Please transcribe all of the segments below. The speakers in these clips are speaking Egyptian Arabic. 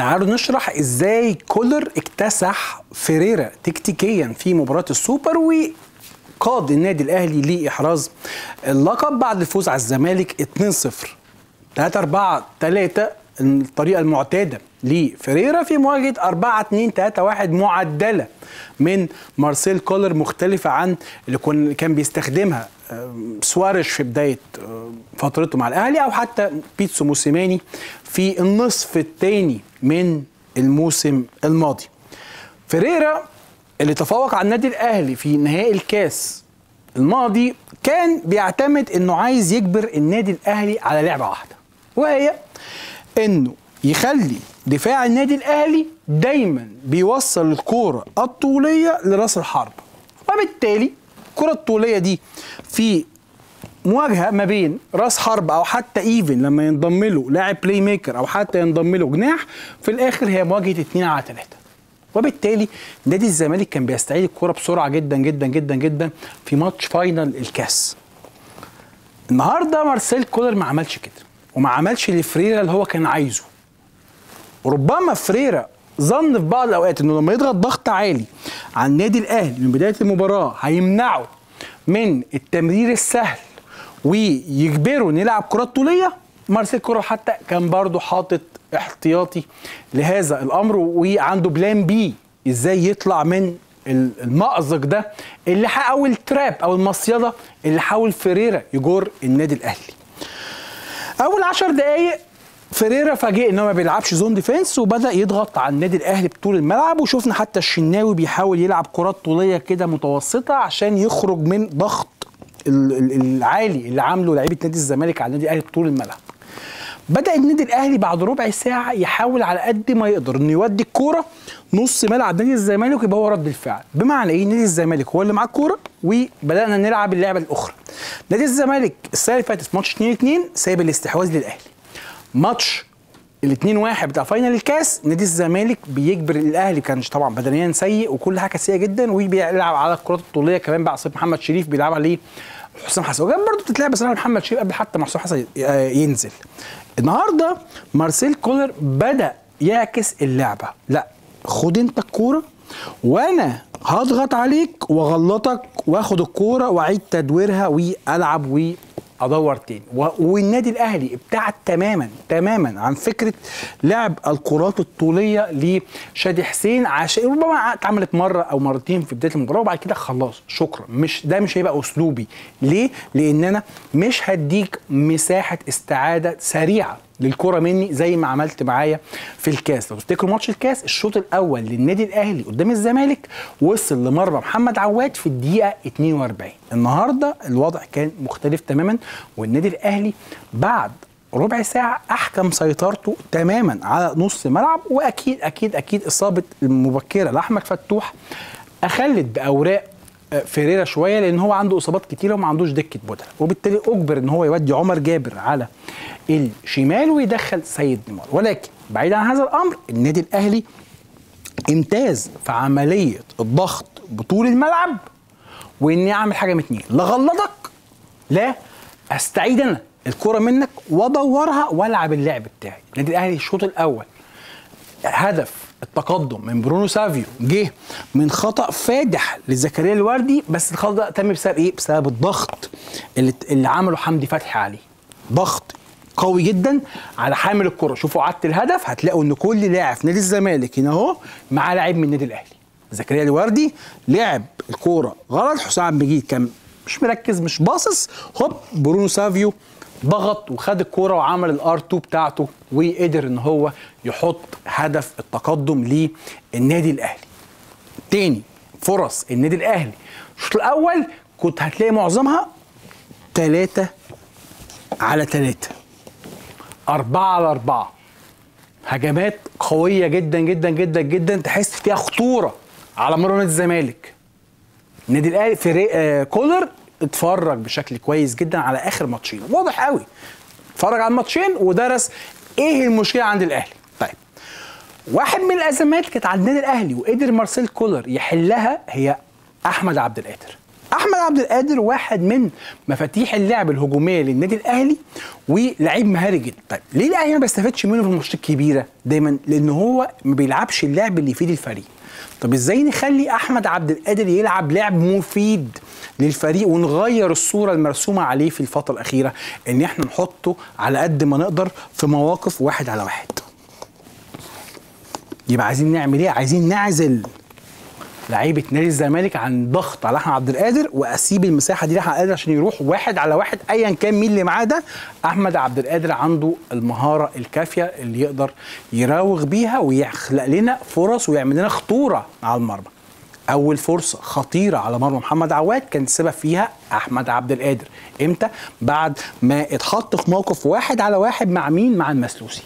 تعالوا نشرح ازاي كولر اكتسح فيريرا تكتيكيا في مباراه السوبر وقاد النادي الاهلي لاحراز اللقب بعد الفوز على الزمالك 2-0 3 4 3 الطريقه المعتاده لفيريرا في مواجهه 4 2 3 1 معدله من مارسيل كولر مختلفه عن اللي كان بيستخدمها سوارش في بدايه فترته مع الاهلي او حتى بيتسو موسيماني في النصف الثاني من الموسم الماضي. فيريرا اللي تفوق على النادي الاهلي في نهائي الكاس الماضي كان بيعتمد انه عايز يجبر النادي الاهلي على لعبه واحده وهي انه يخلي دفاع النادي الاهلي دايما بيوصل الكوره الطوليه لراس الحرب وبالتالي الكره الطوليه دي في مواجهه ما بين راس حرب او حتى ايفن لما ينضم له لاعب بلاي ميكر او حتى ينضم له جناح في الاخر هي مواجهه 2 على 3 وبالتالي نادي الزمالك كان بيستعيد الكرة بسرعه جدا جدا جدا جدا في ماتش فاينل الكاس النهارده مارسيل كولر ما عملش كده وما عملش اللي فريرا اللي هو كان عايزه وربما فريرا ظن في بعض الاوقات انه لما يضغط ضغط عالي على النادي الاهلي من بدايه المباراه هيمنعه من التمرير السهل ويجبره انه يلعب كرات طوليه مارسيل كولر حتى كان برضه حاطط احتياطي لهذا الامر وعنده بلان بي ازاي يطلع من المأزق ده اللي او التراب او المصيده اللي حاول فيريرا يجر النادي الاهلي. اول 10 دقائق فيريرا فاجئ ان هو ما بيلعبش زون ديفenس وبدا يضغط على النادي الاهلي بطول الملعب وشفنا حتى الشناوي بيحاول يلعب كرات طوليه كده متوسطه عشان يخرج من ضغط العالي اللي عامله لعيبه نادي الزمالك على النادي الاهلي بطول الملعب. بدا النادي الاهلي بعد ربع ساعه يحاول على قد ما يقدر انه يودي الكوره نص ملعب نادي الزمالك ويبقى هو رد الفعل بمعنى ايه نادي الزمالك هو اللي معاه الكوره وبدانا نلعب اللعبه الاخرى نادي الزمالك السنه اللي فاتت ماتش 2 2 سايب الاستحواذ للاهلي ماتش ال 2 1 بتاع فاينل الكاس نادي الزمالك بيجبر الاهلي كان طبعا بدنيا سيء وكل حاجه سيئه جدا وبيلعب على الكرات الطوليه كمان بقى محمد شريف بيلعب عليه حسام حسن وكان برضه بتتلعب بس محمد شريف قبل حتى ما حسام حسن ينزل النهارده مارسيل كولر بدا يعكس اللعبه لا خد انت الكوره وانا هضغط عليك واغلطك واخد الكوره واعيد تدويرها والعب وادور تاني والنادي الاهلي ابتعد تماما تماما عن فكره لعب الكرات الطوليه لشادي حسين عشان ربما اتعملت مره او مرتين في بدايه المباراه وبعد كده خلاص شكرا مش ده مش هيبقى اسلوبي ليه؟ لان انا مش هديك مساحه استعاده سريعه للكره مني زي ما عملت معايا في الكاس لو تفتكروا ماتش الكاس الشوط الاول للنادي الاهلي قدام الزمالك وصل لمرمى محمد عواد في الدقيقه 42 النهارده الوضع كان مختلف تماما والنادي الاهلي بعد ربع ساعة أحكم سيطرته تماما على نص ملعب وأكيد أكيد أكيد إصابة المبكرة لأحمد فتوح أخلت بأوراق فيريرا شويه لان هو عنده اصابات كتيره وما عندوش دكه بدله وبالتالي اجبر ان هو يودي عمر جابر على الشمال ويدخل سيد نيمار ولكن بعيد عن هذا الامر النادي الاهلي امتاز في عمليه الضغط بطول الملعب واني اعمل حاجه من اتنين لا اغلطك لا استعيد انا الكره منك وادورها والعب اللعب بتاعي النادي الاهلي الشوط الاول هدف التقدم من برونو سافيو جه من خطا فادح لزكريا الوردي بس الخطا تم بسبب ايه؟ بسبب الضغط اللي, اللي عمله حمدي فتحي عليه. ضغط قوي جدا على حامل الكره، شوفوا عدت الهدف هتلاقوا ان كل لاعب في نادي الزمالك هنا اهو معاه لاعب من النادي الاهلي. زكريا الوردي لعب الكوره غلط حسام عبد المجيد كان مش مركز مش باصص هوب برونو سافيو ضغط وخد الكوره وعمل الار 2 بتاعته وقدر ان هو يحط هدف التقدم للنادي الاهلي. تاني فرص النادي الاهلي الشوط الاول كنت هتلاقي معظمها ثلاثة على ثلاثة أربعة على أربعة هجمات قوية جدا جدا جدا جدا تحس فيها خطورة على مرمى نادي الزمالك النادي الاهلي فريق آه كولر اتفرج بشكل كويس جدا على اخر ماتشين واضح قوي اتفرج على الماتشين ودرس ايه المشكله عند الاهلي طيب واحد من الازمات كانت عند النادي الاهلي وقدر مارسيل كولر يحلها هي احمد عبد القادر احمد عبد القادر واحد من مفاتيح اللعب الهجوميه للنادي الاهلي ولعيب مهاري جدا طيب ليه الاهلي ما بيستفادش منه في الماتشات الكبيره دايما لان هو ما بيلعبش اللعب اللي يفيد الفريق طب ازاي نخلي احمد عبد القادر يلعب لعب مفيد للفريق ونغير الصوره المرسومه عليه في الفتره الاخيره ان احنا نحطه على قد ما نقدر في مواقف واحد على واحد يبقى عايزين نعمل ايه عايزين نعزل لعيبه نادي الزمالك عن ضغط على احمد عبد القادر واسيب المساحه دي لاحمد عبد القادر عشان يروح واحد على واحد ايا كان مين اللي معاه ده احمد عبد القادر عنده المهاره الكافيه اللي يقدر يراوغ بيها ويخلق لنا فرص ويعمل لنا خطوره على المرمى اول فرصه خطيره على مرمى محمد عواد كان السبب فيها احمد عبد القادر امتى بعد ما اتحط في موقف واحد على واحد مع مين مع المسلوسي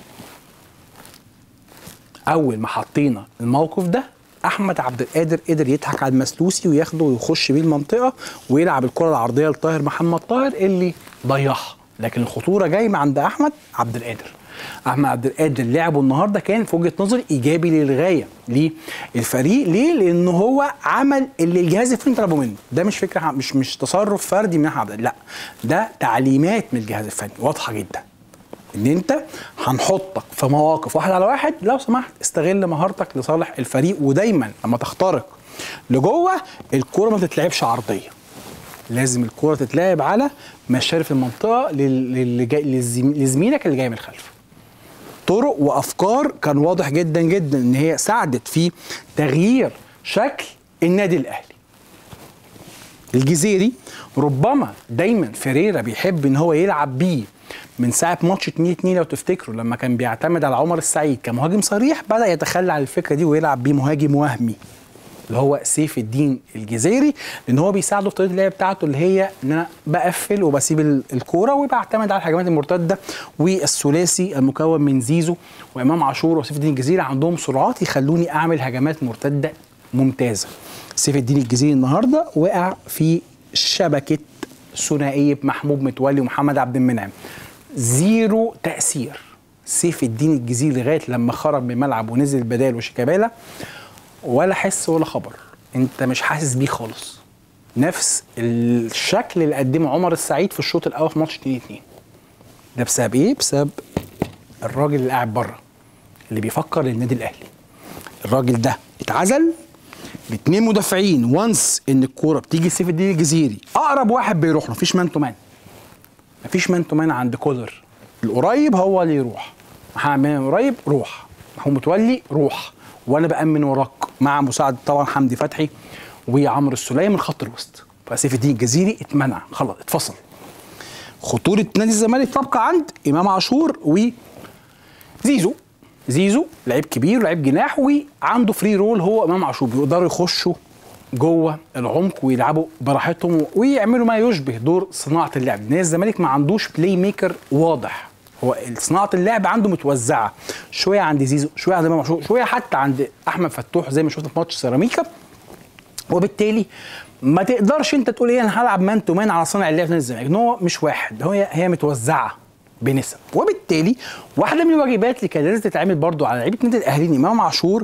اول ما حطينا الموقف ده احمد عبد القادر قدر يضحك على المسلوسي وياخده ويخش بيه المنطقه ويلعب الكره العرضيه لطاهر محمد طاهر اللي ضيعها لكن الخطوره جايه عند احمد عبد القادر احمد عبد القادر لعبه النهارده كان في وجهه نظري ايجابي للغايه للفريق ليه لان هو عمل اللي الجهاز الفني طلبه منه ده مش فكره مش مش تصرف فردي من احمد لا ده تعليمات من الجهاز الفني واضحه جدا ان انت هنحطك في مواقف واحد على واحد لو سمحت استغل مهارتك لصالح الفريق ودايما لما تخترق لجوه الكوره ما تتلعبش عرضيه لازم الكوره تتلعب على مشارف المنطقه لزميلك اللي جاي من الخلف طرق وافكار كان واضح جدا جدا ان هي ساعدت في تغيير شكل النادي الاهلي الجزيري ربما دايما فيريرا بيحب ان هو يلعب بيه من ساعه ماتش 2 2 لو تفتكروا لما كان بيعتمد على عمر السعيد كمهاجم صريح بدا يتخلى عن الفكره دي ويلعب بيه مهاجم وهمي اللي هو سيف الدين الجزيري لان هو بيساعده في طريقه اللعب بتاعته اللي هي ان انا بقفل وبسيب الكوره وبعتمد على الهجمات المرتده والثلاثي المكون من زيزو وامام عاشور وسيف الدين الجزيري عندهم سرعات يخلوني اعمل هجمات مرتده ممتازه سيف الدين الجزيري النهارده وقع في شبكه ثنائيه محمود متولي ومحمد عبد المنعم زيرو تاثير سيف الدين الجزيري لغايه لما خرج من الملعب ونزل بدال وشيكابالا ولا حس ولا خبر انت مش حاسس بيه خالص نفس الشكل اللي قدمه عمر السعيد في الشوط الاول في ماتش 2 2 ده بسبب ايه بسبب الراجل اللي قاعد بره اللي بيفكر للنادي الاهلي الراجل ده اتعزل باثنين مدافعين وانس ان الكوره بتيجي سيف الدين الجزيري اقرب واحد بيروح له مفيش مان تو مان مفيش مان تو مان عند كولر القريب هو اللي يروح محمد قريب روح محمود متولي روح وانا بامن وراك مع مساعده طبعا حمدي فتحي وعمرو السليم من خط الوسط فسيف الدين الجزيري اتمنع خلاص اتفصل خطوره نادي الزمالك تبقى عند امام عاشور وزيزو زيزو لعيب كبير لعيب جناح وعنده فري رول هو امام عاشور بيقدروا يخشوا جوه العمق ويلعبوا براحتهم ويعملوا ما يشبه دور صناعه اللعب نادي الزمالك ما عندوش بلاي ميكر واضح هو صناعه اللعب عنده متوزعه شويه عند زيزو شويه عند امام عاشور شويه حتى عند احمد فتوح زي ما شفنا في ماتش سيراميكا وبالتالي ما تقدرش انت تقول ايه انا هلعب مان تو مان على صانع اللعب نادي الزمالك هو مش واحد هي هي متوزعه بنسب وبالتالي واحده من الواجبات اللي كان لازم تتعمل برضو على لعيبه نادي الاهلي امام عاشور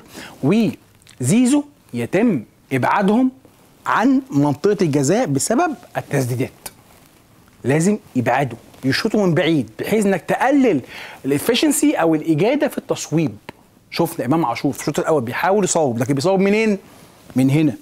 وزيزو يتم ابعادهم عن منطقه الجزاء بسبب التسديدات لازم يبعدوا يشوطوا من بعيد بحيث انك تقلل الافشنسي او الاجاده في التصويب شفنا امام عاشور في الشوط الاول بيحاول يصوب لكن بيصوب منين من هنا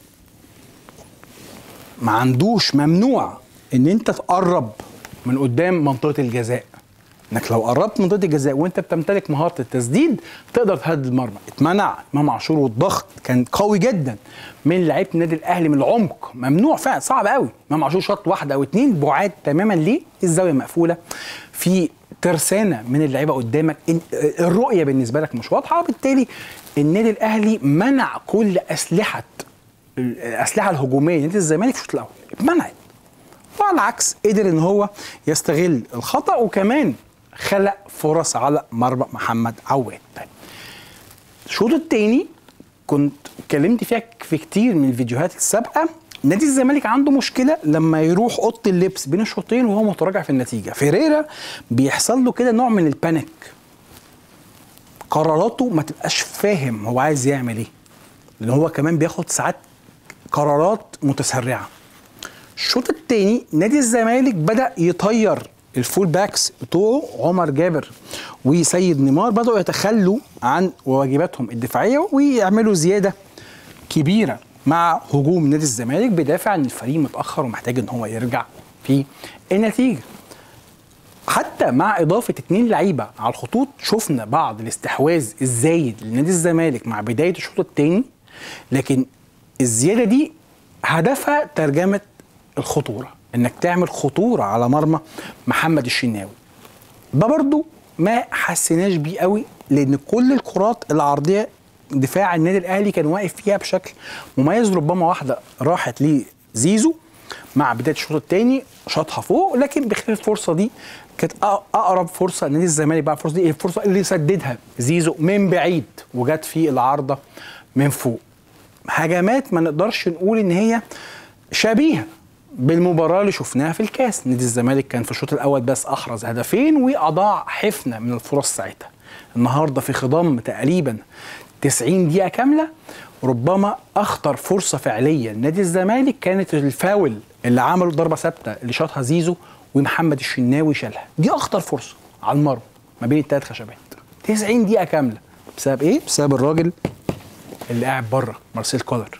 ما عندوش ممنوع ان انت تقرب من قدام منطقه الجزاء انك لو قربت من منطقه الجزاء وانت بتمتلك مهاره التسديد تقدر تهدد المرمى اتمنع امام عاشور والضغط كان قوي جدا من لعيبه النادي الاهلي من العمق ممنوع فعلا صعب قوي امام عاشور شاط واحده او اتنين بعاد تماما ليه الزاويه مقفوله في ترسانه من اللعيبه قدامك الرؤيه بالنسبه لك مش واضحه وبالتالي النادي الاهلي منع كل اسلحه الاسلحه الهجوميه لنادي الزمالك في الشوط الاول اتمنعت وعلى العكس قدر ان هو يستغل الخطا وكمان خلق فرص على مرمى محمد عواد طيب الشوط الثاني كنت اتكلمت فيها في كتير من الفيديوهات السابقه نادي الزمالك عنده مشكله لما يروح اوضه اللبس بين الشوطين وهو متراجع في النتيجه فيريرا بيحصل له كده نوع من البانيك قراراته ما تبقاش فاهم هو عايز يعمل ايه لان هو كمان بياخد ساعات قرارات متسرعه الشوط الثاني نادي الزمالك بدا يطير الفول باكس بتوعه عمر جابر وسيد نيمار بداوا يتخلوا عن واجباتهم الدفاعيه ويعملوا زياده كبيره مع هجوم نادي الزمالك بدافع ان الفريق متاخر ومحتاج ان هو يرجع في النتيجه حتى مع اضافه اتنين لعيبه على الخطوط شفنا بعض الاستحواذ الزايد لنادي الزمالك مع بدايه الشوط الثاني لكن الزياده دي هدفها ترجمه الخطوره انك تعمل خطوره على مرمى محمد الشناوي ده برضو ما حسيناش بيه قوي لان كل الكرات العرضيه دفاع النادي الاهلي كان واقف فيها بشكل مميز ربما واحده راحت لزيزو مع بدايه الشوط الثاني شاطها فوق لكن بخلاف الفرصه دي كانت اقرب فرصه نادي الزمالك بقى الفرصه دي الفرصه اللي سددها زيزو من بعيد وجت في العارضه من فوق هجمات ما نقدرش نقول ان هي شبيهه بالمباراه اللي شفناها في الكاس نادي الزمالك كان في الشوط الاول بس احرز هدفين واضاع حفنه من الفرص ساعتها النهارده في خضم تقريبا 90 دقيقه كامله ربما اخطر فرصه فعليه لنادي الزمالك كانت الفاول اللي عمله ضربه ثابته اللي شاطها زيزو ومحمد الشناوي شالها دي اخطر فرصه على المرمى ما بين الثلاث خشبات 90 دقيقه كامله بسبب ايه بسبب الراجل اللي قاعد بره مارسيل كولر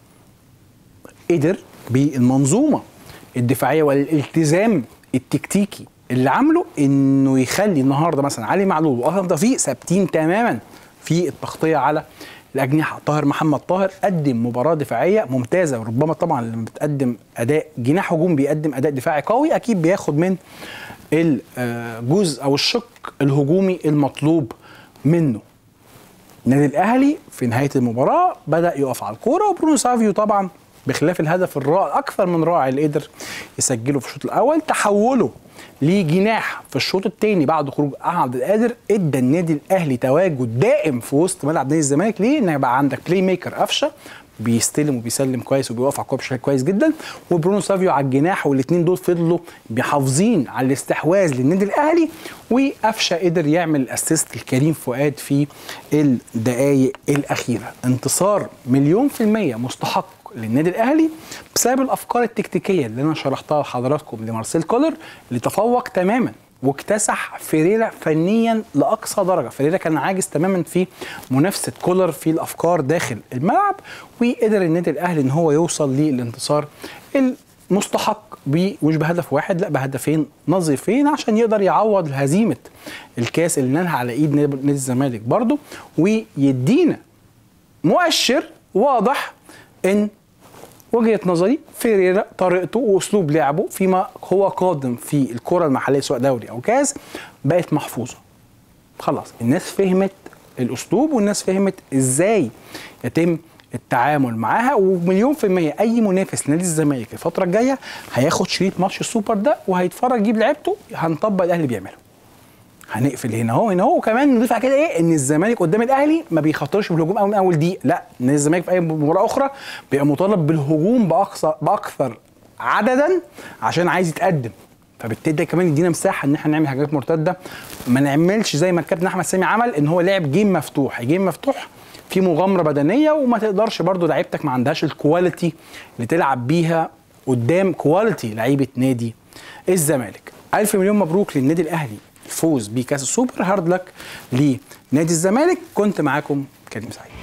قدر بالمنظومه الدفاعيه والالتزام التكتيكي اللي عامله انه يخلي النهارده مثلا علي معلول واكرم توفيق ثابتين تماما في التغطيه على الاجنحه طاهر محمد طاهر قدم مباراه دفاعيه ممتازه وربما طبعا لما بتقدم اداء جناح هجوم بيقدم اداء دفاعي قوي اكيد بياخد من الجزء او الشق الهجومي المطلوب منه النادي الاهلي في نهايه المباراه بدا يقف على الكوره وبرونو سافيو طبعا بخلاف الهدف الرائع اكثر من رائع اللي قدر يسجله في الشوط الاول تحوله لجناح في الشوط الثاني بعد خروج احمد عبد القادر ادى النادي الاهلي تواجد دائم في وسط ملعب نادي الزمالك ليه؟ ان يبقى عندك بلاي ميكر قفشه بيستلم وبيسلم كويس وبيوقف على الكوره بشكل كويس جدا وبرونو سافيو على الجناح والاثنين دول فضلوا محافظين على الاستحواذ للنادي الاهلي وقفشه قدر يعمل الاسيست الكريم فؤاد في الدقائق الاخيره انتصار مليون في الميه مستحق للنادي الاهلي بسبب الافكار التكتيكيه اللي انا شرحتها لحضراتكم لمارسيل كولر اللي تفوق تماما واكتسح فيريرا فنيا لاقصى درجه فيريرا كان عاجز تماما في منافسه كولر في الافكار داخل الملعب وقدر النادي الاهلي ان هو يوصل للانتصار المستحق مش بهدف واحد لا بهدفين نظيفين عشان يقدر يعوض هزيمه الكاس اللي نالها على ايد نادي الزمالك برضه ويدينا مؤشر واضح ان وجهه نظري فيريرا طريقته واسلوب لعبه فيما هو قادم في الكره المحليه سواء دوري او كاس بقت محفوظه خلاص الناس فهمت الاسلوب والناس فهمت ازاي يتم التعامل معاها ومليون في المية أي منافس نادي الزمالك الفترة الجاية هياخد شريط ماتش السوبر ده وهيتفرج يجيب لعيبته هنطبق الأهلي بيعمله. هنقفل هنا اهو هنا اهو وكمان نضيف على كده ايه ان الزمالك قدام الاهلي ما بيخاطرش بالهجوم اول من اول دقيقه لا نادي الزمالك في اي مباراه اخرى بيبقى مطالب بالهجوم باقصى باكثر عددا عشان عايز يتقدم فبالتالي ده كمان يدينا مساحه ان احنا نعمل هجمات مرتده ما نعملش زي ما الكابتن احمد سامي عمل ان هو لعب جيم مفتوح جيم مفتوح في مغامره بدنيه وما تقدرش برضو لعيبتك ما عندهاش الكواليتي اللي تلعب بيها قدام كواليتي لعيبه نادي الزمالك الف مليون مبروك للنادي الاهلي الفوز بكاس السوبر هارد لك لنادي الزمالك كنت معاكم كريم سعيد